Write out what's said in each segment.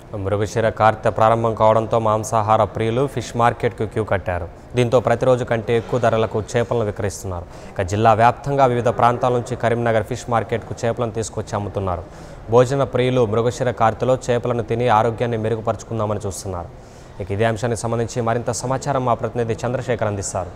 మృగశిర కార్తె ప్రారంభం కావడంతో మాంసాహార ప్రియులు ఫిష్ మార్కెట్కు క్యూ కట్టారు దీంతో ప్రతిరోజు కంటే ఎక్కువ ధరలకు చేపలను విక్రయిస్తున్నారు ఇక జిల్లా వ్యాప్తంగా వివిధ ప్రాంతాల నుంచి కరీంనగర్ ఫిష్ మార్కెట్కు చేపలను తీసుకొచ్చి అమ్ముతున్నారు భోజన ప్రియులు మృగశిర కార్తెలో చేపలను తిని ఆరోగ్యాన్ని మెరుగుపరుచుకుందామని చూస్తున్నారు ఇక ఇదే అంశానికి సంబంధించి మరింత సమాచారం మా ప్రతినిధి చంద్రశేఖర్ అందిస్తారు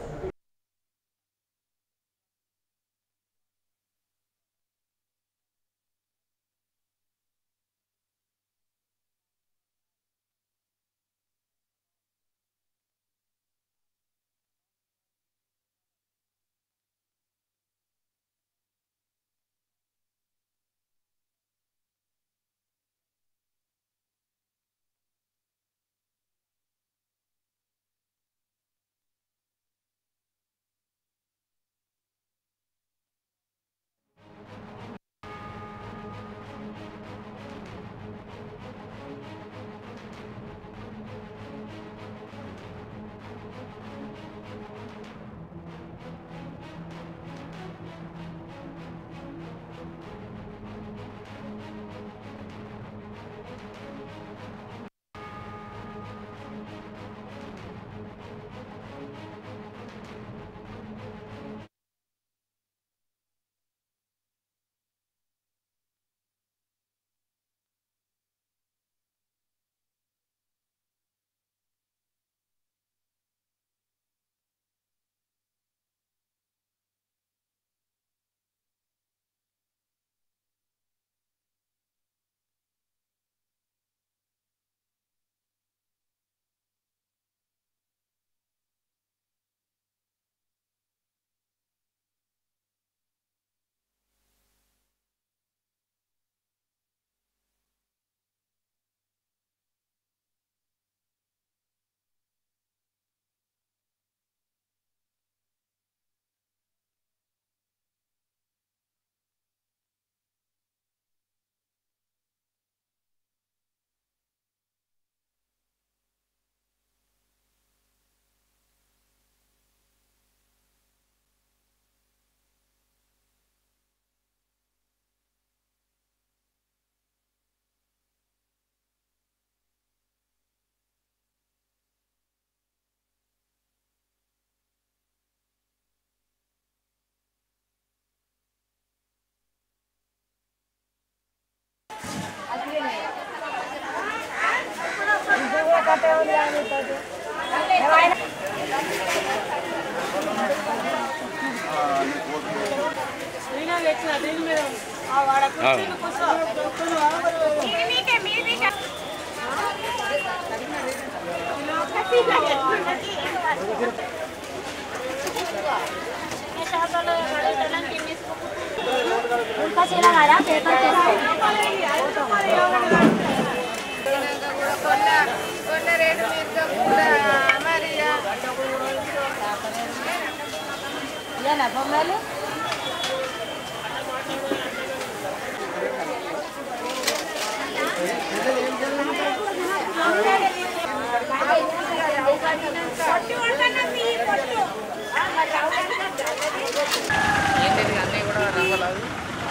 ఏంటిది అన్నీ కూడా రంగులు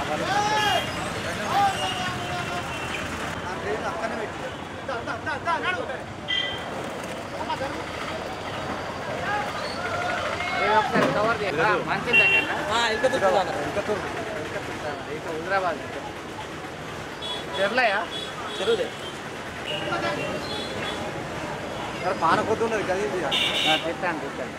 ఒకసారి కవర్ చేయరా మంచి దగ్గర హైదరాబాద్ చెర్లయా చెరువుదే పానకొద్దున్నది కదా ఇది తిట్టాను తిట్టాను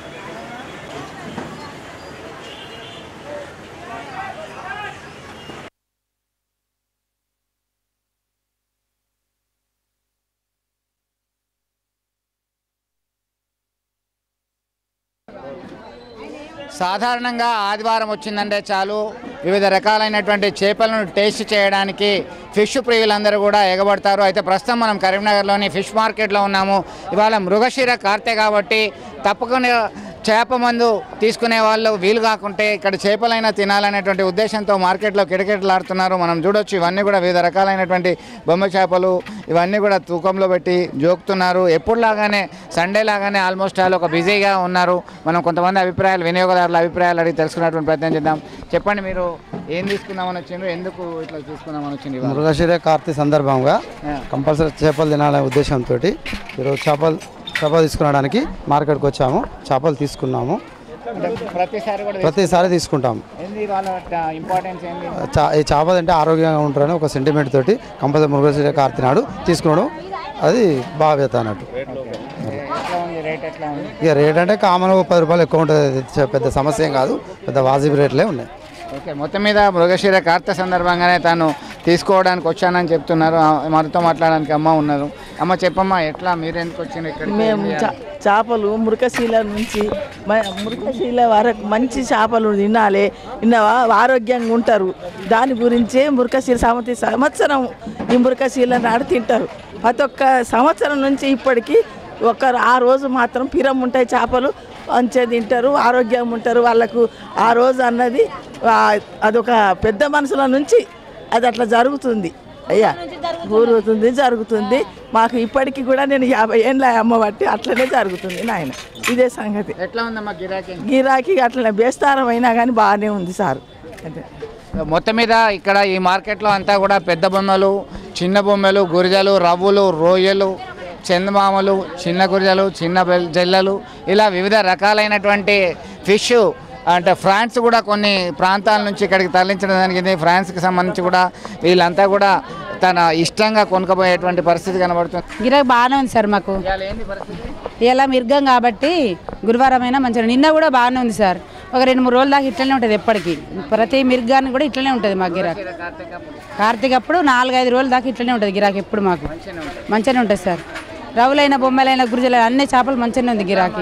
సాధారణంగా ఆదివారం వచ్చిందంటే చాలు వివిధ రకాలైనటువంటి చేపలను టేస్ట్ చేయడానికి ఫిష్ ప్రియులందరూ కూడా ఎగబడతారు అయితే ప్రస్తుతం మనం కరీంనగర్లోని ఫిష్ మార్కెట్లో ఉన్నాము ఇవాళ మృగశిర కార్తె కాబట్టి తప్పకుండా చేప మందు తీసుకునే వాళ్ళు వీలు కాకుంటే ఇక్కడ చేపలైనా తినాలనేటువంటి ఉద్దేశంతో మార్కెట్లో కిటకిటలాడుతున్నారు మనం చూడొచ్చు ఇవన్నీ కూడా వివిధ రకాలైనటువంటి బొమ్మ చేపలు ఇవన్నీ కూడా తూకంలో పెట్టి జోకుతున్నారు ఎప్పుడులాగానే సండే లాగానే ఆల్మోస్ట్ ఆల్ ఒక బిజీగా ఉన్నారు మనం కొంతమంది అభిప్రాయాలు వినియోగదారుల అభిప్రాయాలు అడిగి తెలుసుకున్నటువంటి ప్రయత్నం చేద్దాం చెప్పండి మీరు ఏం తీసుకుందామని వచ్చిండ్రు ఎందుకు ఇట్లా తీసుకుందామని వచ్చింది ఇవాళ? మృగశిర కార్తీ సందర్భంగా ఆ. కంపల్సరీ చేపలు తినాలనే ఉద్దేశంతో ఈరోజు చేపలు చేపలు తీసుకురావడానికి మార్కెట్కి వచ్చాము చేపలు తీసుకున్నాము అంటే ప్రతిసారి కూడా ప్రతిసారి తీసుకుంటాము ఏంది వాళ్ళ ఇంపార్టెన్స్ ఏంది చా- ఈ చేపలు అంటే ఆరోగ్యంగా ఉంటారని ఒక సెంటిమెంట్ తోటి కంపల్సరీ మృగశిర కార్తీ నాడు తీసుకున్నాడు అది భావ్యత అన్నట్టు ఎట్లా ఉంది రేట్ ఎట్లా ఉంది ఇక రేట్ అంటే కామన్ పది రూపాయలు ఎక్కువ ఉంటుంది అది చ- పెద్ద సమస్య ఏం కాదు పెద్ద వాజిబ్ రేట్లే ఉన్నాయి ఓకే మొత్తం మీద మృగశిర కార్త సందర్భంగానే తాను తీసుకోవడానికి వచ్చానని చెప్తున్నారు ఆ, మనతో మాట్లాడడానికి అమ్మ ఉన్నారు అమ్మ చెప్పమ్మా ఎట్లా మీరు ఎందుకు వచ్చిండ్రు ఇక్కడ మేము చా- చేపలు మురకశీల నుంచి మ- మురకశీల వరకు మంచి చేపలు తినాలి విన్నావా ఆరోగ్యంగా ఉంటారు దాని గురించే మురకశీల సంవత్సరం సంవత్సరం ఈ మురకశీల నాడు తింటారు ప్రతి ఒక్క సంవత్సరం నుంచి ఇప్పటికీ ఒక ఆ రోజు మాత్రం పిరం ఉంటాయి చేపలు మంచిగా తింటారు ఆరోగ్యంగా ఉంటారు వాళ్ళకు ఆ రోజు అన్నది ఆ, అదొక పెద్ద మనుషుల నుంచి అది అట్లా జరుగుతుంది అయ్యా జరుగుతుంది జరుగుతుంది మాకు ఇప్పటికీ కూడా నేను యాభై ఏళ్ళ అమ్మ బట్టి అట్లనే జరుగుతుంది నాయన ఇదే సంగతి ఎట్లా ఉందమ్మా గిరాకీ గిరాకీ అట్లనే బేస్తారం అయినా కానీ బాగానే ఉంది సార్ అదే మొత్తం మీద ఇక్కడ ఈ మార్కెట్లో అంతా కూడా పెద్ద బొమ్మలు చిన్న బొమ్మలు గురిజలు రవ్వులు రొయ్యలు చందమామలు చిన్న గురిజలు చిన్న బెల్- జల్లలు ఇలా వివిధ రకాలైనటువంటి ఫిష్ అంటే ఫ్రాన్స్ కూడా కొన్ని ప్రాంతాల నుంచి ఇక్కడికి తరలించడం జరిగింది ఫ్రాన్స్కి సంబంధించి కూడా వీళ్ళంతా కూడా తన ఇష్టంగా కొనుక్కపోయేటువంటి పరిస్థితి కనబడుతుంది గిరాకీ బాగానే ఉంది సార్ మాకు ఇవాళ ఏంది పరిస్థితి ఇలా మిర్గం కాబట్టి గురువారం అయినా మంచిగా నిన్న కూడా బాగానే ఉంది సార్ ఒక రెండు మూడు రోజుల దాకా ఇట్లనే ఉంటుంది ఎప్పటికీ ప్రతి మిర్గానికి కూడా ఇట్లనే ఉంటుంది మాకు గిరాకీ కార్తీక అప్పుడు నాలుగైదు రోజుల దాకా ఇట్లనే ఉంటుంది గిరాకీ ఎప్పుడు మాకు మంచిగానే ఉంటుంది సార్ రవులైన బొమ్మలైన గురిజలైన అన్ని చేపలు మంచిగానే ఉంది గిరాకీ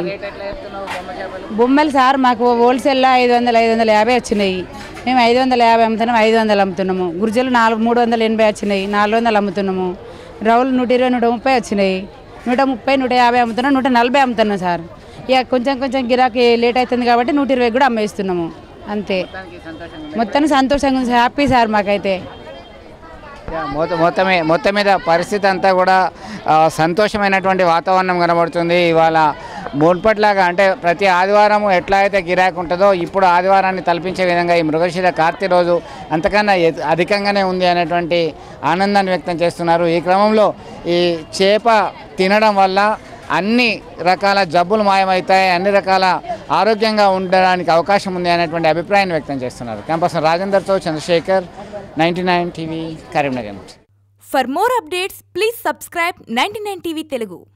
బొమ్మలు సార్ మాకు హోల్సేల్లో ఐదు వందలు ఐదు వందల యాభై వచ్చినాయి మేము ఐదు వందల యాభై అమ్ముతున్నాము ఐదు వందలు అమ్ముతున్నాము గురిజలు నాలుగు మూడు వందల ఎనభై వచ్చినాయి నాలుగు వందలు అమ్ముతున్నాము రవులు నూట ఇరవై నూట ముప్పై వచ్చినాయి నూట ముప్పై నూట యాభై అమ్ముతున్నాం నూట నలభై అమ్ముతున్నాం సార్ ఇక కొంచెం కొంచెం గిరాకీ లేట్ అవుతుంది కాబట్టి నూట ఇరవై కూడా అమ్మేస్తున్నాము అంతే మొత్తానికి సంతోషంగా ఉంది హ్యాపీ సార్ మాకైతే యా, మొత్తం మొత్తమే మొత్తం మీద పరిస్థితి అంతా కూడా ఆ, సంతోషమైనటువంటి వాతావరణం కనబడుతుంది ఇవాళ మున్పట్లాగా అంటే ప్రతి ఆదివారం ఎట్లా అయితే గిరాకీ ఉంటుందో ఇప్పుడు ఆదివారాన్ని తలపించే విధంగా ఈ మృగశిర కార్తీ రోజు అంతకన్నా ఎ- అధికంగానే ఉంది అనేటువంటి ఆనందాన్ని వ్యక్తం చేస్తున్నారు ఈ క్రమంలో ఈ చేప తినడం వల్ల అన్ని రకాల జబ్బులు మాయమవుతాయి అన్ని రకాల ఆరోగ్యంగా ఉండడానికి అవకాశం ఉంది అనేటువంటి అభిప్రాయాన్ని వ్యక్తం చేస్తున్నారు క్యాంపస్ రాజేందర్తో Chandrasekhar ninety nine TV Karimnagar నుంచి For more updates, please subscribe 99 TV Telugu.